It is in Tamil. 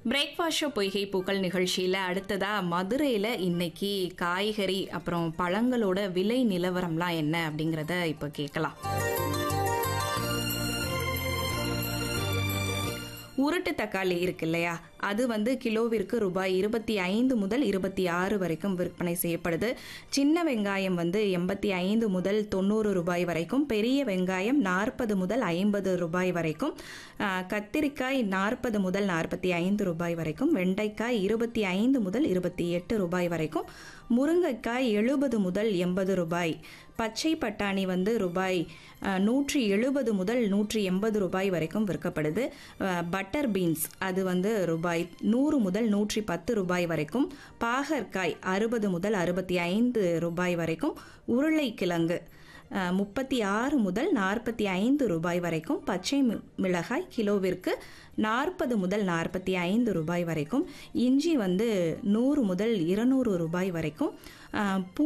பிரேக்ஃபாஸ்ட் ஷோ பொய்கை பூக்கள் நிகழ்ச்சியில் அடுத்ததா மதுரையில் இன்னைக்கு காய்கறி அப்புறம் பழங்களோட விலை நிலவரம்லாம் என்ன அப்படிங்கிறத இப்போ கேட்கலாம் உருட்டு தக்காளி இருக்கு இல்லையா அது வந்து கிலோவிற்கு ரூபாய் இருபத்தி ஐந்து முதல் இருபத்தி ஆறு வரைக்கும் விற்பனை செய்யப்படுது சின்ன வெங்காயம் வந்து எண்பத்தி ஐந்து முதல் தொண்ணூறு ரூபாய் வரைக்கும் பெரிய வெங்காயம் நாற்பது முதல் ஐம்பது ரூபாய் வரைக்கும் ஆ, கத்திரிக்காய் நாற்பது முதல் நாற்பத்தி ஐந்து ரூபாய் வரைக்கும் வெண்டைக்காய் இருபத்தி ஐந்து முதல் இருபத்தி எட்டு ரூபாய் வரைக்கும் முருங்கைக்காய் எழுபது முதல் எண்பது ரூபாய் பச்சை பட்டாணி வந்து ரூபாய் அஹ், நூற்றி எழுபது முதல் நூற்றி எண்பது ரூபாய் வரைக்கும் விற்கப்படுது அஹ், பட்டர் பீன்ஸ் அது வந்து ரூபாய் நூறு முதல் நூற்றி பத்து ரூபாய் வரைக்கும் பாகற்காய் அறுபது முதல் அறுபத்தி ஐந்து ரூபாய் வரைக்கும் உருளைக்கிழங்கு அஹ், முப்பத்தி ஆறு முதல் நாற்பத்தி ஐந்து ரூபாய் வரைக்கும் பச்சை மி- மிளகாய் கிலோவிற்கு நாற்பது முதல் நாற்பத்தி ஐந்து ரூபாய் வரைக்கும் இஞ்சி வந்து நூறு முதல் இருநூறு ரூபாய் வரைக்கும் அஹ், பூ